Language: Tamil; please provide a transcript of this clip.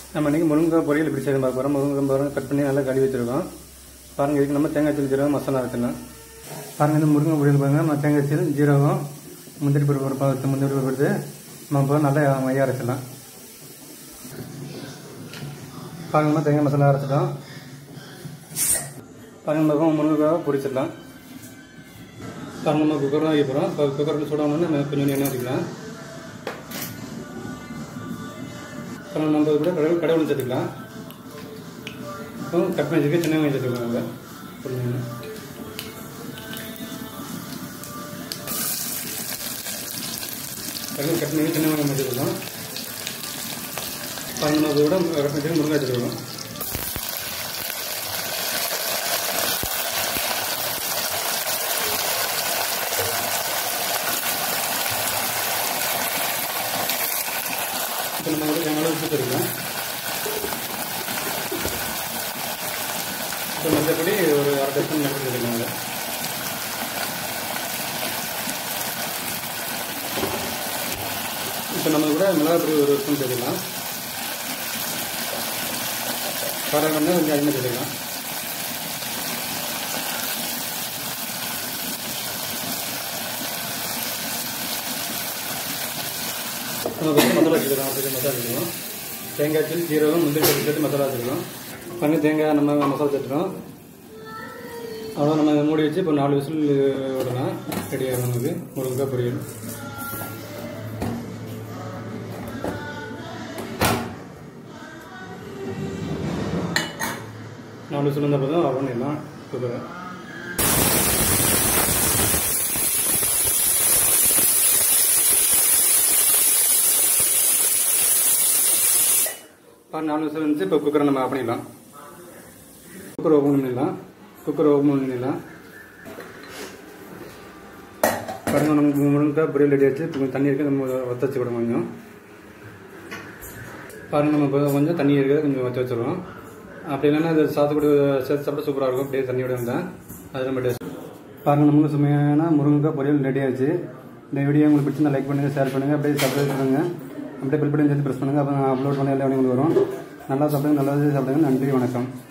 நம்ம இன்னைக்கு முருங்கை பொரியல் எப்படி செய்யணும் பார்க்க போகிறோம் முருங்கை பாருங்க கட் பண்ணி நல்லா கழுவி வச்சிருக்கோம் பாருங்க இதுக்கு நம்ம தேங்காய் தூள் ஜீரகம் மசாலா அரைச்சிடலாம் பாருங்க இந்த முருங்கை பொரியல் பாருங்க நம்ம தேங்காய் தூள் ஜீரகம் முந்திரி பருப்பு ஒரு பத்து முந்திரி பருப்பு எடுத்து நம்ம இப்போ நல்லா மைய அரைச்சிடலாம் பாருங்க நம்ம தேங்காய் மசாலா அரைச்சிட்டோம் பாருங்க நம்ம முருங்கைக்காக பொரிச்சிடலாம் பாருங்க நம்ம குக்கர் தான் வைக்க போகிறோம் இப்போ குக்கரில் சூடாகணும்னா நம்ம கொஞ்சம் எண்ணெய் ஊற்றிக்கலாம் அப்புறம் நம்ம கூட கடவுள் கடவுள் சேர்த்துக்கலாம் அப்புறம் கட் பண்ணி வச்சுக்க சின்ன வெங்காயம் சேர்த்துக்கலாம் நம்ம கொஞ்சம் கடவுள் கட் பண்ணி சின்ன வெங்காயம் சேர்த்துக்கலாம் பாருங்க நம்ம கூட கட் பண்ணி முருங்கை வச்சுருக்கோம் இப்போ நம்ம வந்து நல்லா உப்பு தருவோம் இப்போ மஞ்சப்பொடி ஒரு அரை டஸ்பூன் மட்டும் சேர்த்துக்கோங்க இப்போ நம்ம கூட மிளகாப்பொடி ஒரு ஸ்பூன் சேர்த்துக்கலாம் காரம் வந்து கொஞ்சம் அதிகமாக சேர்த்துக்கலாம் நம்ம வந்து மசாலா வச்சுக்கலாம் அப்படி மசாலா வச்சுக்கலாம் தேங்காய் தூள் ஜீரகம் முந்திரி பருப்பு சேர்த்து மசாலா வச்சுக்கலாம் பண்ணி தேங்காய் நம்ம மசாலா சேர்த்துறோம் அவ்வளோ நம்ம மூடி வச்சு இப்போ நாலு விசில் விடலாம் ரெடியாக நமக்கு முருங்கைக்காய் பொரியல் நாலு விசில் வந்த போதும் ஆஃப் பண்ணிடலாம் குக்கரை பாரு நாலு விசில் இருந்துச்சு இப்போ குக்கரை நம்ம ஆஃப் பண்ணிடலாம் குக்கர் ஓப்பன் பண்ணிடலாம் குக்கர் ஓப்பன் பண்ணிடலாம் பாருங்க நமக்கு முருங்கைக்காய் பொரியல் ரெடி ஆச்சு இப்போ கொஞ்சம் தண்ணி இருக்குது நம்ம வத்த வச்சு விட கொஞ்சம் பாருங்க நம்ம இப்போ கொஞ்சம் தண்ணி இருக்கிறத கொஞ்சம் வச்சு வச்சிருவோம் அப்படி இல்லைன்னா அது சாத்துக்குடி சேர்த்து சாப்பிட சூப்பராக இருக்கும் அப்படியே தண்ணியோட இருந்தால் அது ரொம்ப டேஸ்ட் பாருங்க நமக்கு சுமையான முருங்கைக்காய் பொரியல் ரெடி ஆச்சு இந்த வீடியோ உங்களுக்கு பிடிச்சிருந்தா லைக் பண்ணுங்கள் ஷேர் பண்ணுங்கள் அப்படியே சப்ஸ்கிரைப் பண்ணுங்கள் அப்படியே பில் பட்டன் சேர்த்து ப்ரெஸ் பண்ணுங்கள் அப்போ நான் அப்லோட் பண்ண எல்லா உங்களுக்கு வரும் நல்லா சாப்பிடுங்க நல்லா சாப்பிடுங்க நன்றி வணக்கம்